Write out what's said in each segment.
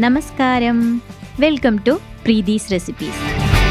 നമസ്കാരം welcome to Preethi's recipes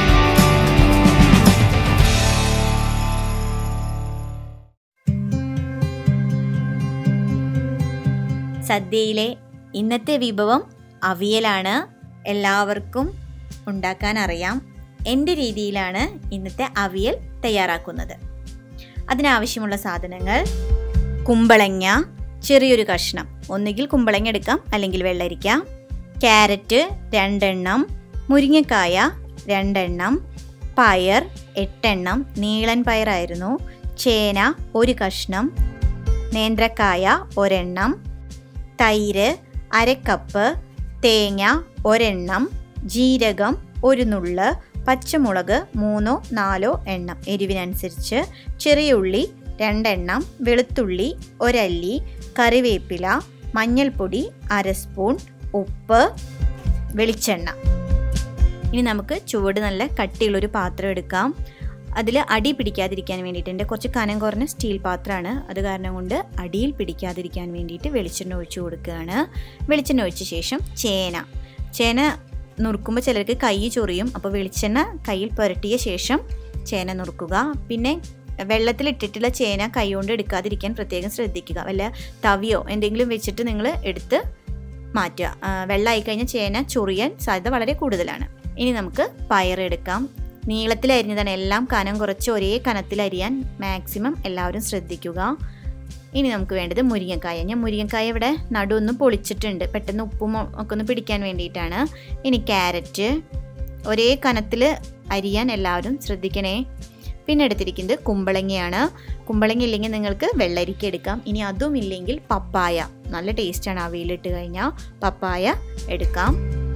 സദ്യയിലെ ഇന്നത്തെ വിഭവം അവിയലാണ് എല്ലാവർക്കും ഉണ്ടാക്കാൻ അറിയാം എൻ്റെ രീതിയിലാണ് ഇന്നത്തെ അവിയൽ തയ്യാറാക്കുന്നത് അതിനാവശ്യമുള്ള സാധനങ്ങൾ കുമ്പളങ്ങ ചെറിയൊരു കഷ്ണം ഒന്നുകിൽ കുമ്പളങ്ങ എടുക്കാം അല്ലെങ്കിൽ വെള്ളരിക്ക ക്യാരറ്റ് രണ്ടെണ്ണം മുരിങ്ങക്കായ രണ്ടെണ്ണം പയർ എട്ടെണ്ണം നീളൻ പയറായിരുന്നു ചേന ഒരു കഷ്ണം നേന്ത്രക്കായ ഒരെണ്ണം തൈര് അരക്കപ്പ് തേങ്ങ ഒരെണ്ണം ജീരകം ഒരു നുള്ള് പച്ചമുളക് മൂന്നോ നാലോ എണ്ണം എരിവിനനുസരിച്ച് ചെറിയ ഉള്ളി രണ്ടെണ്ണം വെളുത്തുള്ളി ഒരല്ലി കറിവേപ്പില മഞ്ഞൾപ്പൊടി അര സ്പൂൺ ഉപ്പ് വെളിച്ചെണ്ണ ഇനി നമുക്ക് ചുവട് നല്ല കട്ടിയുള്ളൊരു പാത്രം എടുക്കാം അതിൽ അടി പിടിക്കാതിരിക്കാൻ വേണ്ടിയിട്ട് എൻ്റെ കുറച്ച് കനം കുറഞ്ഞ സ്റ്റീൽ പാത്രമാണ് അത് കാരണം കൊണ്ട് അടിയിൽ പിടിക്കാതിരിക്കാൻ വേണ്ടിയിട്ട് വെളിച്ചെണ്ണ ഒഴിച്ചു കൊടുക്കുകയാണ് വെളിച്ചെണ്ണ ഒഴിച്ച ശേഷം ചേന ചേന നുറുക്കുമ്പോൾ ചിലർക്ക് കൈ ചൊറിയും അപ്പോൾ വെളിച്ചെണ്ണ കയ്യിൽ പുരട്ടിയ ശേഷം ചേന നുറുക്കുക പിന്നെ വെള്ളത്തിലിട്ടിട്ടുള്ള ചേന കൈ കൊണ്ട് എടുക്കാതിരിക്കാൻ പ്രത്യേകം ശ്രദ്ധിക്കുക വല്ല തവിയോ എന്തെങ്കിലും വെച്ചിട്ട് നിങ്ങൾ എടുത്ത് മാറ്റുക വെള്ളമായി കഴിഞ്ഞാൽ ചേന ചൊറിയാൻ സാധ്യത വളരെ കൂടുതലാണ് ഇനി നമുക്ക് പയറെടുക്കാം നീളത്തിൽ അരിഞ്ഞതാണ് എല്ലാം കനം കുറച്ച് ഒരേ കനത്തിൽ അരിയാൻ മാക്സിമം എല്ലാവരും ശ്രദ്ധിക്കുക ഇനി നമുക്ക് വേണ്ടത് മുരിങ്ങക്കായ ഞാൻ മുരിങ്ങക്കായ ഇവിടെ നടുവൊന്ന് പൊളിച്ചിട്ടുണ്ട് പെട്ടെന്ന് ഉപ്പും ഒക്കെ ഒന്ന് പിടിക്കാൻ വേണ്ടിയിട്ടാണ് ഇനി ക്യാരറ്റ് ഒരേ കനത്തിൽ അരിയാൻ എല്ലാവരും ശ്രദ്ധിക്കണേ പിന്നെ എടുത്തിരിക്കുന്നത് കുമ്പളങ്ങയാണ് കുമ്പളങ്ങ ഇല്ലെങ്കിൽ നിങ്ങൾക്ക് വെള്ളരിക്ക എടുക്കാം ഇനി അതും ഇല്ലെങ്കിൽ പപ്പായ നല്ല ടേസ്റ്റാണ് അവയിലിട്ട് കഴിഞ്ഞാൽ പപ്പായ എടുക്കാം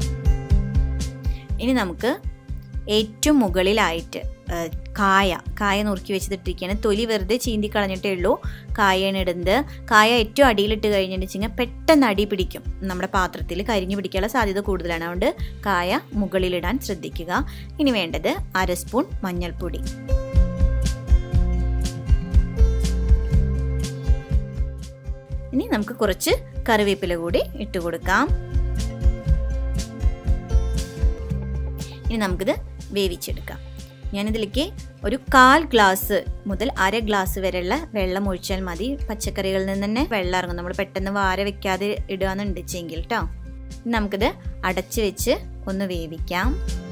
ഇനി നമുക്ക് ഏറ്റവും മുകളിലായിട്ട് കായ കായ നുറുക്കി വെച്ചിട്ടിരിക്കുകയാണ് തൊലി വെറുതെ ചീന്തി കളഞ്ഞിട്ടേ ഉള്ളൂ കായാണ് ഇടുന്നത് കായ ഏറ്റവും അടിയിലിട്ട് കഴിഞ്ഞിട്ട് വെച്ചാൽ പെട്ടെന്ന് അടി പിടിക്കും നമ്മുടെ പാത്രത്തിൽ കരിഞ്ഞു പിടിക്കാനുള്ള സാധ്യത കൂടുതലാണ് അതുകൊണ്ട് കായ മുകളിലിടാൻ ശ്രദ്ധിക്കുക ഇനി വേണ്ടത് അര സ്പൂൺ മഞ്ഞൾപ്പൊടി ഇനി നമുക്ക് കുറച്ച് കറിവേപ്പില കൂടി ഇട്ട് കൊടുക്കാം ഇനി നമുക്കിത് വേവിച്ചെടുക്കാം ഞാനിതിലേക്ക് ഒരു കാൽ ഗ്ലാസ് മുതൽ അര ഗ്ലാസ് വരെയുള്ള വെള്ളം ഒഴിച്ചാൽ മതി പച്ചക്കറികളിൽ നിന്ന് തന്നെ വെള്ളം ഇറങ്ങും നമ്മൾ പെട്ടെന്ന് വാര വെക്കാതെ ഇടുകയെന്നുണ്ട് വെച്ചെങ്കിൽ കേട്ടോ നമുക്കിത് അടച്ചു വെച്ച് ഒന്ന് വേവിക്കാം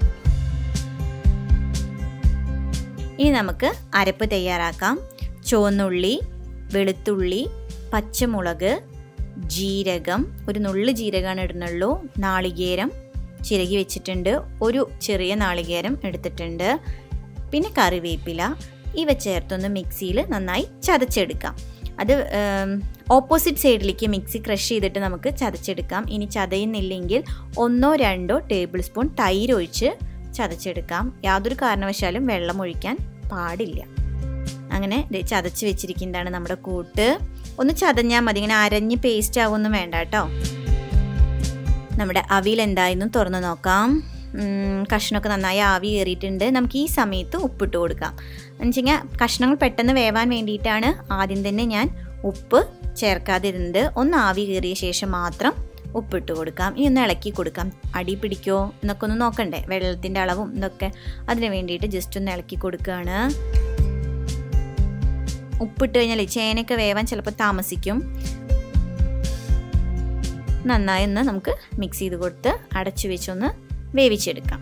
ഇനി നമുക്ക് അരപ്പ് തയ്യാറാക്കാം ചുവന്നുള്ളി വെളുത്തുള്ളി പച്ചമുളക് ജീരകം ഒരു നുള്ളു ജീരകമാണ് ഇടുന്നുള്ളൂ നാളികേരം ചിരകി വെച്ചിട്ടുണ്ട് ഒരു ചെറിയ നാളികേരം എടുത്തിട്ടുണ്ട് പിന്നെ കറിവേപ്പില ഇവ ചേർത്തൊന്ന് മിക്സിയിൽ നന്നായി ചതച്ചെടുക്കാം അത് ഓപ്പോസിറ്റ് സൈഡിലേക്ക് മിക്സി ക്രഷ് ചെയ്തിട്ട് നമുക്ക് ചതച്ചെടുക്കാം ഇനി ചതയുന്നില്ലെങ്കിൽ ഒന്നോ രണ്ടോ ടേബിൾ സ്പൂൺ തൈര് ഒഴിച്ച് ചതച്ചെടുക്കാം യാതൊരു കാരണവശാലും വെള്ളം ഒഴിക്കാൻ പാടില്ല അങ്ങനെ ചതച്ച് വെച്ചിരിക്കുന്നതാണ് നമ്മുടെ കൂട്ട് ഒന്ന് ചതഞ്ഞാൽ മതി ഇങ്ങനെ അരഞ്ഞ് പേസ്റ്റ് ആവുമൊന്നും വേണ്ട കേട്ടോ നമ്മുടെ അവിയിൽ എന്തായെന്നും തുറന്ന് നോക്കാം കഷ്ണമൊക്കെ നന്നായി ആവി കയറിയിട്ടുണ്ട് നമുക്ക് ഈ സമയത്ത് ഉപ്പിട്ട് കൊടുക്കാം എന്ന് വെച്ച് കഴിഞ്ഞാൽ കഷ്ണങ്ങൾ പെട്ടെന്ന് വേവാൻ വേണ്ടിയിട്ടാണ് ആദ്യം തന്നെ ഞാൻ ഉപ്പ് ചേർക്കാതിരുന്നത് ഒന്ന് ആവി കയറിയ ശേഷം മാത്രം ഉപ്പിട്ട് കൊടുക്കാം ഇനി ഒന്ന് ഇളക്കി കൊടുക്കാം അടി പിടിക്കോ എന്നൊക്കെ ഒന്ന് നോക്കണ്ടേ വെള്ളത്തിൻ്റെ അളവും ഇതൊക്കെ അതിന് വേണ്ടിയിട്ട് ജസ്റ്റ് ഒന്ന് ഇളക്കി കൊടുക്കുകയാണ് ഉപ്പിട്ട് കഴിഞ്ഞാൽ ചേനയൊക്കെ വേവാൻ ചിലപ്പോൾ താമസിക്കും നന്നായി ഒന്ന് നമുക്ക് മിക്സ് ചെയ്ത് കൊടുത്ത് അടച്ചു വെച്ചൊന്ന് വേവിച്ചെടുക്കാം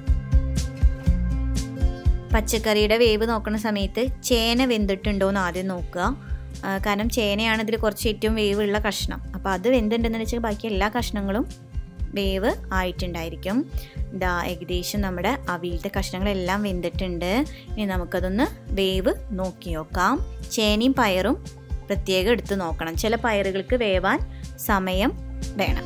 പച്ചക്കറിയുടെ വേവ് നോക്കുന്ന സമയത്ത് ചേന വെന്തിട്ടുണ്ടോ എന്ന് ആദ്യം നോക്കുക കാരണം ചേനയാണ് ഇതിൽ കുറച്ച് ഏറ്റവും വേവുള്ള കഷ്ണം അപ്പോൾ അത് വെന്തിട്ടുണ്ടെന്ന് വെച്ചാൽ ബാക്കി എല്ലാ കഷ്ണങ്ങളും വേവ് ആയിട്ടുണ്ടായിരിക്കും ഇതാ ഏകദേശം നമ്മുടെ അവിയിലത്തെ കഷ്ണങ്ങളെല്ലാം വെന്തിട്ടുണ്ട് ഇനി നമുക്കതൊന്ന് വേവ് നോക്കി നോക്കാം ചേനയും പയറും പ്രത്യേകം എടുത്ത് നോക്കണം ചില പയറുകൾക്ക് വേവാൻ സമയം വേണം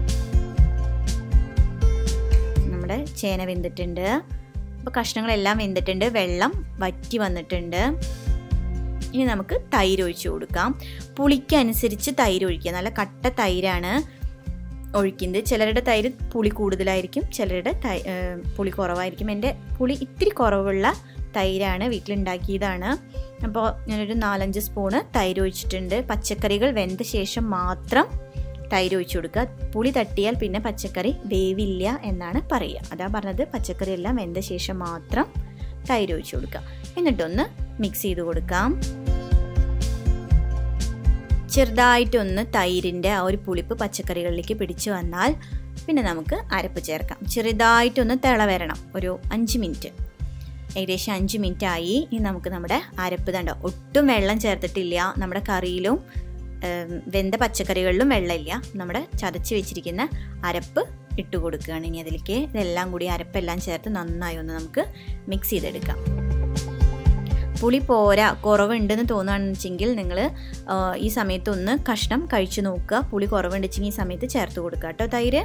നമ്മുടെ ചേന വെന്തിട്ടുണ്ട് അപ്പോൾ കഷ്ണങ്ങളെല്ലാം വെന്തിട്ടുണ്ട് വെള്ളം വറ്റി വന്നിട്ടുണ്ട് ഇനി നമുക്ക് തൈര് ഒഴിച്ചു കൊടുക്കാം പുളിക്കനുസരിച്ച് തൈര് ഒഴിക്കുക നല്ല കട്ട തൈരാണ് ഒഴിക്കുന്നത് ചിലരുടെ തൈര് പുളി കൂടുതലായിരിക്കും ചിലരുടെ തൈ പുളി കുറവായിരിക്കും എൻ്റെ പുളി ഇത്തിരി കുറവുള്ള തൈരാണ് വീട്ടിലുണ്ടാക്കിയതാണ് അപ്പോൾ ഞാനൊരു നാലഞ്ച് സ്പൂണ് തൈര് ഒഴിച്ചിട്ടുണ്ട് പച്ചക്കറികൾ വെന്ത ശേഷം മാത്രം തൈര് ഒഴിച്ചു കൊടുക്കുക പുളി തട്ടിയാൽ പിന്നെ പച്ചക്കറി വേവില്ല എന്നാണ് പറയുക അതാ പറഞ്ഞത് പച്ചക്കറി എല്ലാം വെന്ത ശേഷം മാത്രം തൈര് ഒഴിച്ചു കൊടുക്കുക എന്നിട്ടൊന്ന് മിക്സ് ചെയ്ത് കൊടുക്കാം ചെറുതായിട്ടൊന്ന് തൈരിൻ്റെ ആ ഒരു പുളിപ്പ് പച്ചക്കറികളിലേക്ക് പിടിച്ചു വന്നാൽ പിന്നെ നമുക്ക് അരപ്പ് ചേർക്കാം ചെറുതായിട്ടൊന്ന് തിള വരണം ഒരു അഞ്ച് മിനിറ്റ് ഏകദേശം അഞ്ച് മിനിറ്റ് ആയി ഇനി നമുക്ക് നമ്മുടെ അരപ്പ് തണ്ടോ ഒട്ടും വെള്ളം ചേർത്തിട്ടില്ല നമ്മുടെ കറിയിലും വെന്ത പച്ചക്കറികളിലും വെള്ളമില്ല നമ്മുടെ ചതച്ച് വെച്ചിരിക്കുന്ന അരപ്പ് ഇട്ട് കൊടുക്കുകയാണ് ഇനി അതിലേക്ക് ഇതെല്ലാം കൂടി അരപ്പെല്ലാം ചേർത്ത് നന്നായി ഒന്ന് നമുക്ക് മിക്സ് ചെയ്തെടുക്കാം പുളി പോരാ കുറവുണ്ടെന്ന് തോന്നുകയാണെന്ന് വെച്ചെങ്കിൽ നിങ്ങൾ ഈ സമയത്ത് ഒന്ന് കഷ്ണം കഴിച്ചു നോക്കുക പുളി കുറവുണ്ടെച്ചെങ്കിൽ ഈ സമയത്ത് ചേർത്ത് കൊടുക്കുക കേട്ടോ തൈര്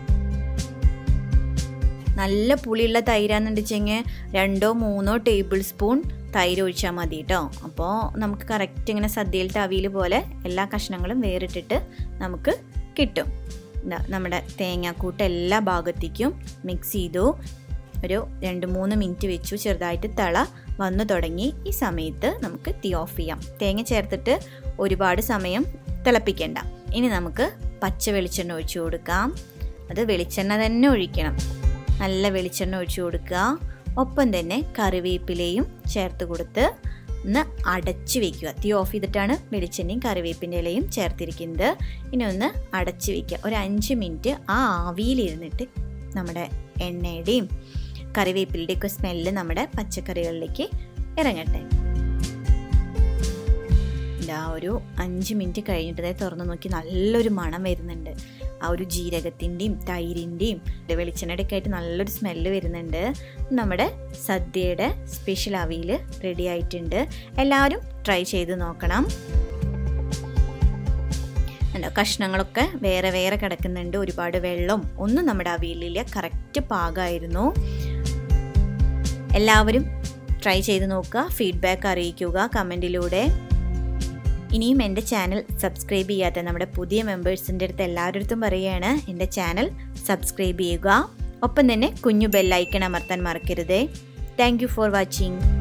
നല്ല പുളിയുള്ള തൈരാന്നുണ്ടെച്ചെങ്കിൽ രണ്ടോ മൂന്നോ ടേബിൾ സ്പൂൺ തൈര് ഒഴിച്ചാൽ മതി കേട്ടോ അപ്പോൾ നമുക്ക് കറക്റ്റ് ഇങ്ങനെ സദ്യയിലത്തെ അവിയൽ പോലെ എല്ലാ കഷ്ണങ്ങളും വേറിട്ടിട്ട് നമുക്ക് കിട്ടും നമ്മുടെ തേങ്ങാക്കൂട്ട് എല്ലാ ഭാഗത്തേക്കും മിക്സ് ചെയ്തു ഒരു രണ്ട് മൂന്ന് മിനിറ്റ് വെച്ചു ചെറുതായിട്ട് തിള വന്നു തുടങ്ങി ഈ സമയത്ത് നമുക്ക് തീ ഓഫ് ചെയ്യാം തേങ്ങ ചേർത്തിട്ട് ഒരുപാട് സമയം തിളപ്പിക്കേണ്ട ഇനി നമുക്ക് പച്ച വെളിച്ചെണ്ണ ഒഴിച്ചു കൊടുക്കാം അത് വെളിച്ചെണ്ണ തന്നെ ഒഴിക്കണം നല്ല വെളിച്ചെണ്ണ ഒഴിച്ചു കൊടുക്കുക ഒപ്പം തന്നെ കറിവേപ്പിലയും ചേർത്ത് കൊടുത്ത് ഒന്ന് അടച്ചു വെക്കുക തീ ഓഫ് ചെയ്തിട്ടാണ് വെളിച്ചെണ്ണയും കറിവേപ്പിൻ്റെ ഇലയും ചേർത്തിരിക്കുന്നത് ഇനി ഒന്ന് അടച്ചു വെക്കുക ഒരു അഞ്ച് മിനിറ്റ് ആ ആവിയിലിരുന്നിട്ട് നമ്മുടെ എണ്ണയുടെയും കറിവേപ്പിലയുടെയും ഒക്കെ സ്മെല്ല് നമ്മുടെ പച്ചക്കറികളിലേക്ക് ഇറങ്ങട്ടെ ഇതാ ഒരു അഞ്ച് മിനിറ്റ് കഴിഞ്ഞിട്ട് തുറന്നു നോക്കി നല്ലൊരു മണം വരുന്നുണ്ട് ആ ഒരു ജീരകത്തിൻ്റെയും തൈരിൻ്റെയും വെളിച്ചെണ്ണയുടെ ഒക്കെ ആയിട്ട് നല്ലൊരു സ്മെല്ല് വരുന്നുണ്ട് നമ്മുടെ സദ്യയുടെ സ്പെഷ്യൽ അവിയിൽ റെഡി ആയിട്ടുണ്ട് എല്ലാവരും ട്രൈ ചെയ്ത് നോക്കണം ഉണ്ടോ കഷ്ണങ്ങളൊക്കെ വേറെ വേറെ കിടക്കുന്നുണ്ട് ഒരുപാട് വെള്ളം ഒന്നും നമ്മുടെ അവിയലില്ല കറക്റ്റ് പാകമായിരുന്നു എല്ലാവരും ട്രൈ ചെയ്ത് നോക്കുക ഫീഡ്ബാക്ക് അറിയിക്കുക കമൻറ്റിലൂടെ ഇനിയും എൻ്റെ ചാനൽ സബ്സ്ക്രൈബ് ചെയ്യാത്ത നമ്മുടെ പുതിയ മെമ്പേഴ്സിൻ്റെ അടുത്ത് എല്ലാവരുടെ അടുത്തും പറയുകയാണ് എൻ്റെ ചാനൽ സബ്സ്ക്രൈബ് ചെയ്യുക ഒപ്പം തന്നെ കുഞ്ഞു ബെല്ലൈക്കൺ അമർത്താൻ മറക്കരുതേ താങ്ക് യു ഫോർ വാച്ചിങ്